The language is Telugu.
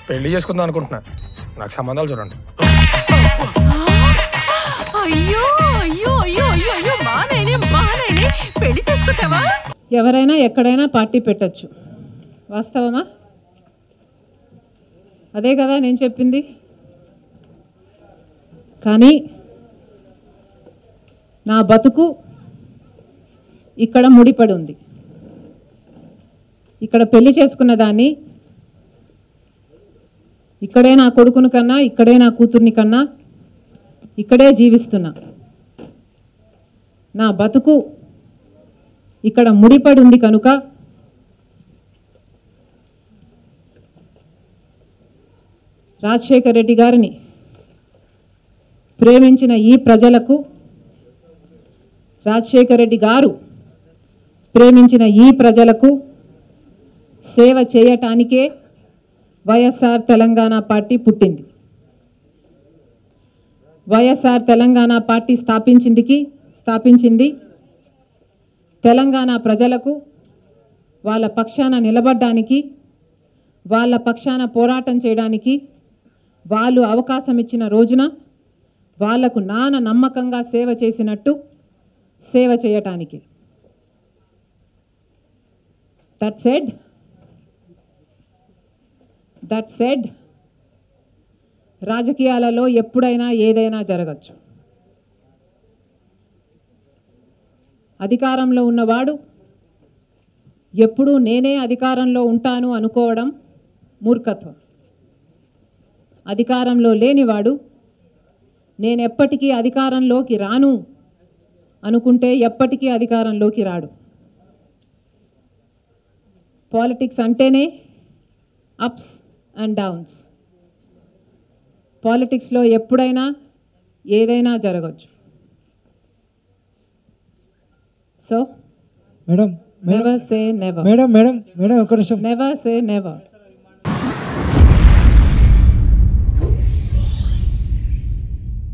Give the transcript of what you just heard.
పెళ్లి చేసుకుందాం అనుకుంటున్నా నాకు సంబంధాలు చూడండి అయ్యో అయ్యో అయ్యో అయ్యో అయ్యో మా నాయనే మా నాయనే పెళ్లి చేసుకుంటావా ఎవరైనా ఎక్కడైనా పార్టీ పెట్టచ్చు వాస్తవమా అదే కదా నేను చెప్పింది కానీ నా బతుకు ఇక్కడ ముడిపడి ఉంది ఇక్కడ పెళ్లి చేసుకున్న దాన్ని ఇక్కడే నా కొడుకుని కన్నా ఇక్కడే నా కూతుర్ని కన్నా ఇక్కడే జీవిస్తున్నా నా బతుకు ఇక్కడ ముడిపడి ఉంది కనుక రాజశేఖర్ రెడ్డి గారిని ప్రేమించిన ఈ ప్రజలకు రాజశేఖర్ రెడ్డి గారు ప్రేమించిన ఈ ప్రజలకు సేవ చేయటానికే వైఎస్ఆర్ తెలంగాణ పార్టీ పుట్టింది వైఎస్ఆర్ తెలంగాణ పార్టీ స్థాపించిందికి స్థాపించింది తెలంగాణ ప్రజలకు వాళ్ళ పక్షాన నిలబడ్డానికి వాళ్ళ పక్షాన పోరాటం చేయడానికి వాళ్ళు అవకాశం ఇచ్చిన రోజున వాళ్లకు నాన్న నమ్మకంగా సేవ చేసినట్టు సేవ చేయటానికి దట్ సెడ్ దట్ సెడ్ రాజకీయాలలో ఎప్పుడైనా ఏదైనా జరగచ్చు అధికారంలో ఉన్నవాడు ఎప్పుడూ నేనే అధికారంలో ఉంటాను అనుకోవడం మూర్ఖత్వం అధికారంలో లేనివాడు నేను ఎప్పటికీ అధికారంలోకి రాను అనుకుంటే ఎప్పటికీ అధికారంలోకి రాడు పాలిటిక్స్ అంటేనే అప్స్ అండ్ డౌన్స్ పాలిటిక్స్లో ఎప్పుడైనా ఏదైనా జరగచ్చు so madam madam never say never madam madam madam ఒక నిమిషం నెవర్ సే నెవర్